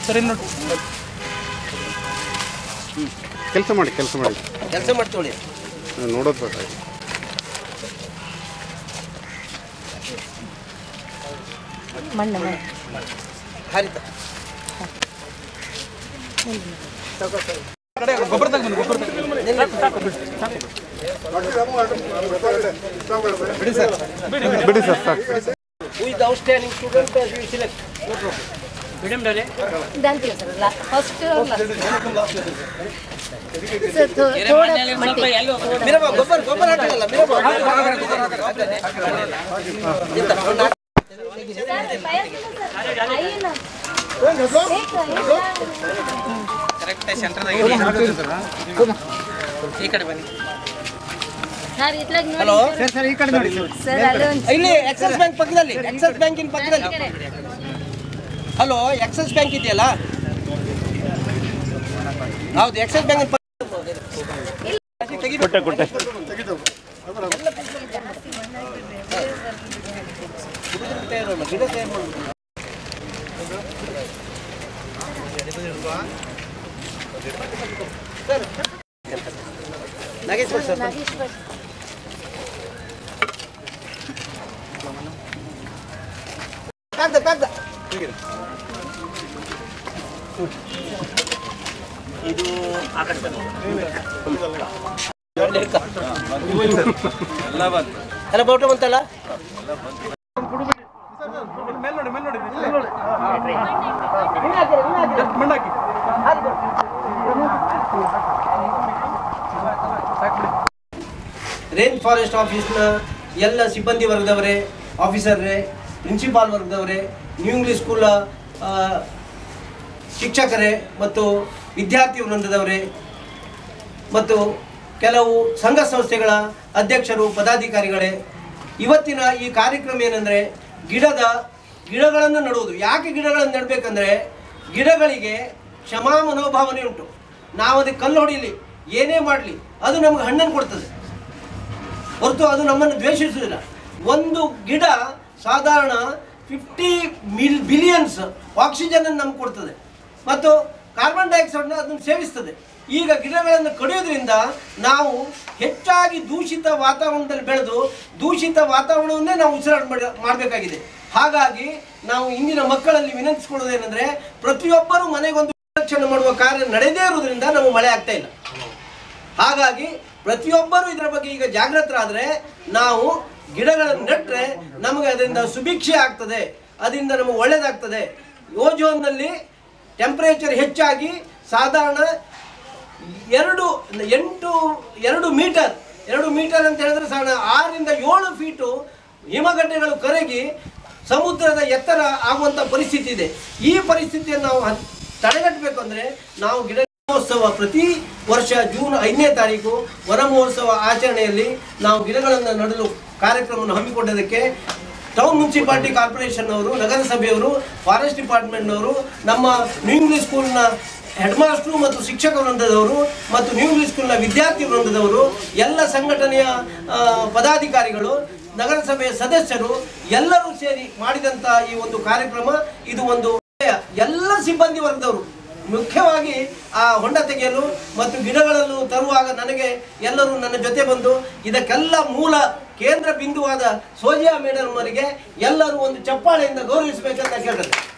sir ಇನ್ನು ಕೆಲಸ ಮಾಡಿ ಕೆಲಸ ಮಾಡಿ ಕೆಲಸ ಮಾಡ್ತೇಳಿ ನೋಡೋದು ಬೇಕಾಗಿ ಮಣ್ಣು ಮಣ್ಣು ಹರಿತ ಕಡೆ ಗೊಬ್ಬರ ತಗೊಂಡು ಗೊಬ್ಬರ ತಗೊಂಡು ಬಿಡಿ ಸರ್ ಸಾಕು who is outstanding student you select ದಂತೀವಿ ಸರ್ ಲಾ ಫಸ್ಟ್ ಸರ್ ಥೋಡ ಮಟ್ಟಿ ಮಿರಬ ಗೊಬ್ಬರ ಗೊಬ್ಬರ ಹಾಕಲ್ಲ ಮಿರಬ ಕರೆಕ್ಟ್ ಸೆಂಟರ್ದಾಗ ಈ ಕಡೆ ಬನ್ನಿ ಸರ್ ಇತ್ಲಾಗ ಹಲೋ ನೋಡಿ ಸರ್ ಅಲ್ಲೊಂದು ಇಲ್ಲಿ ಎಕ್ಸಿಸ್ ಬ್ಯಾಂಕ್ ಪಕ್ಕದಲ್ಲಿ ಎಕ್ಸಿಸ್ ಬ್ಯಾಂಕಿನ ಪಕ್ಕದಲ್ಲಿ ಹಲೋ ಎಕ್ಸಿಸ್ ಬ್ಯಾಂಕ್ ಇದೆಯಲ್ಲ ಹೌದು ಎಕ್ಸಿಸ್ ಬ್ಯಾಂಕಿನ ಕೊಟ್ಟೆ ಕೊಟ್ಟೆ ಗಿಡ ತಯಾರು ಮಾಡೋದು ನಾಗೇಶ್ವರ ಸರ್ ನಾಗೇಶ್ವರ್ ಕಾಗ್ದ ಕಾಗ್ದ ಎಲ್ಲ ಬೋಟ ಬಂತಲ್ಲ ಮಣ್ಣಾಕಿ ರೇನ್ ಫಾರೆಸ್ಟ್ ಆಫೀಸ್ನ ಎಲ್ಲ ಸಿಬ್ಬಂದಿ ವರ್ಗದವರೇ ಆಫೀಸರ್ರೇ ಪ್ರಿನ್ಸಿಪಾಲ್ ವರ್ಗದವರೇ ನ್ಯೂ ಇಂಗ್ಲಿಷ್ ಸ್ಕೂಲ್ ಆ, ಶಿಕ್ಷಕರೇ ಮತ್ತು ವಿದ್ಯಾರ್ಥಿ ವೃಂದದವರೇ ಮತ್ತು ಕೆಲವು ಸಂಘ ಸಂಸ್ಥೆಗಳ ಅಧ್ಯಕ್ಷರು ಪದಾಧಿಕಾರಿಗಳೇ ಇವತ್ತಿನ ಈ ಕಾರ್ಯಕ್ರಮ ಏನಂದರೆ ಗಿಡದ ಗಿಡಗಳನ್ನು ನೆಡುವುದು ಯಾಕೆ ಗಿಡಗಳನ್ನು ನೆಡಬೇಕಂದ್ರೆ ಗಿಡಗಳಿಗೆ ಕ್ಷಮಾ ಮನೋಭಾವನೆ ಉಂಟು ನಾವು ಅದಕ್ಕೆ ಕಲ್ಲು ಹೊಡಿಲಿ ಏನೇ ಮಾಡಲಿ ಅದು ನಮಗೆ ಹಣ್ಣನ್ನು ಕೊಡ್ತದೆ ಹೊರತು ಅದು ನಮ್ಮನ್ನು ದ್ವೇಷಿಸುವುದಿಲ್ಲ ಒಂದು ಗಿಡ ಸಾಧಾರಣ ಫಿಫ್ಟಿ ಮಿಲ್ ಬಿಲಿಯನ್ಸ್ ಆಕ್ಸಿಜನ್ ನಮ್ಗೆ ಕೊಡ್ತದೆ ಮತ್ತು ಕಾರ್ಬನ್ ಡೈಆಕ್ಸೈಡ್ನ ಅದನ್ನು ಸೇವಿಸ್ತದೆ ಈಗ ಗಿಡಗಳನ್ನು ಕಡಿಯೋದ್ರಿಂದ ನಾವು ಹೆಚ್ಚಾಗಿ ದೂಷಿತ ವಾತಾವರಣದಲ್ಲಿ ಬೆಳೆದು ದೂಷಿತ ವಾತಾವರಣವನ್ನೇ ನಾವು ಉಸಿರಾಟ ಮಾಡಿ ಮಾಡಬೇಕಾಗಿದೆ ಹಾಗಾಗಿ ನಾವು ಇಂದಿನ ಮಕ್ಕಳಲ್ಲಿ ವಿನಂತಿಸ್ಕೊಳ್ಳೋದೇನೆಂದರೆ ಪ್ರತಿಯೊಬ್ಬರೂ ಮನೆಗೊಂದು ರಕ್ಷಣೆ ಮಾಡುವ ಕಾರ್ಯ ನಡೆದೇ ಇರುವುದರಿಂದ ನಮಗೆ ಮಳೆ ಆಗ್ತಾ ಇಲ್ಲ ಹಾಗಾಗಿ ಪ್ರತಿಯೊಬ್ಬರು ಇದರ ಬಗ್ಗೆ ಈಗ ಜಾಗೃತರಾದರೆ ನಾವು ಗಿಡಗಳನ್ನು ನೆಟ್ಟರೆ ನಮಗೆ ಅದರಿಂದ ಸುಭಿಕ್ಷೆ ಆಗ್ತದೆ ಅದರಿಂದ ನಮಗೆ ಒಳ್ಳೆಯದಾಗ್ತದೆ ಓಜೋನ್ನಲ್ಲಿ ಟೆಂಪರೇಚರ್ ಹೆಚ್ಚಾಗಿ ಸಾಧಾರಣ ಎರಡು ಎಂಟು ಎರಡು ಮೀಟರ್ ಎರಡು ಮೀಟರ್ ಅಂತ ಹೇಳಿದ್ರೆ ಸಾಧಾರಣ ಆರರಿಂದ ಏಳು ಫೀಟು ಹಿಮಗಡ್ಡೆಗಳು ಕರಗಿ ಸಮುದ್ರದ ಎತ್ತರ ಆಗುವಂಥ ಪರಿಸ್ಥಿತಿ ಇದೆ ಈ ಪರಿಸ್ಥಿತಿಯನ್ನು ನಾವು ಹನ್- ತಡೆಗಟ್ಟಬೇಕು ಅಂದರೆ ನಾವು ಗಿಡ ಮಹೋತ್ಸವ ಪ್ರತಿ ವರ್ಷ ಜೂನ್ ಐದನೇ ತಾರೀಕು ವನ ಮಹೋತ್ಸವ ಆಚರಣೆಯಲ್ಲಿ ನಾವು ಗಿಡಗಳನ್ನು ನೆಡಲು ಕಾರ್ಯಕ್ರಮವನ್ನು ಹಮ್ಮಿಕೊಂಡಿದ್ದಕ್ಕೆ ಟೌನ್ ಮುನ್ಸಿಪಾಲಿಟಿ ಕಾರ್ಪೊರೇಷನ್ ಅವರು ನಗರಸಭೆಯವರು ಫಾರೆಸ್ಟ್ ಡಿಪಾರ್ಟ್ಮೆಂಟ್ನವರು ನಮ್ಮ ನ್ಯೂ ಇಂಗ್ಲಿಷ್ ಸ್ಕೂಲ್ನ ಹೆಡ್ ಮಾಸ್ಟ್ರು ಮತ್ತು ಶಿಕ್ಷಕ ವೃಂದದವರು ಮತ್ತು ನ್ಯೂ ಇಂಗ್ಲಿಷ್ ಸ್ಕೂಲ್ನ ವಿದ್ಯಾರ್ಥಿ ವೃಂದದವರು ಎಲ್ಲ ಸಂಘಟನೆಯ ಆ, ಪದಾಧಿಕಾರಿಗಳು ನಗರಸಭೆಯ ಸದಸ್ಯರು ಎಲ್ಲರೂ ಸೇರಿ ಮಾಡಿದಂಥ ಈ ಒಂದು ಕಾರ್ಯಕ್ರಮ ಇದು ಒಂದು ಒಳ್ಳೆಯ ಎಲ್ಲ ಸಿಬ್ಬಂದಿ ವರ್ಗದವರು ಮುಖ್ಯವಾಗಿ ಆ ಹೊಂಡ ತೆಗೆಯಲು ಮತ್ತು ಗಿಡಗಳನ್ನು ತರುವಾಗ ನನಗೆ ಎಲ್ಲರೂ ನನ್ನ ಜೊತೆ ಬಂದು ಇದಕ್ಕೆಲ್ಲ ಮೂಲ ಕೇಂದ್ರ ಬಿಂದುವಾದ ಸೋಜಿಯಾ ಮೇಡಮ್ ಅವರಿಗೆ ಎಲ್ಲರೂ ಒಂದು ಚಪ್ಪಾಳೆಯಿಂದ ಗೌರವಿಸಬೇಕಂತ ಕೇಳ್ತಾರೆ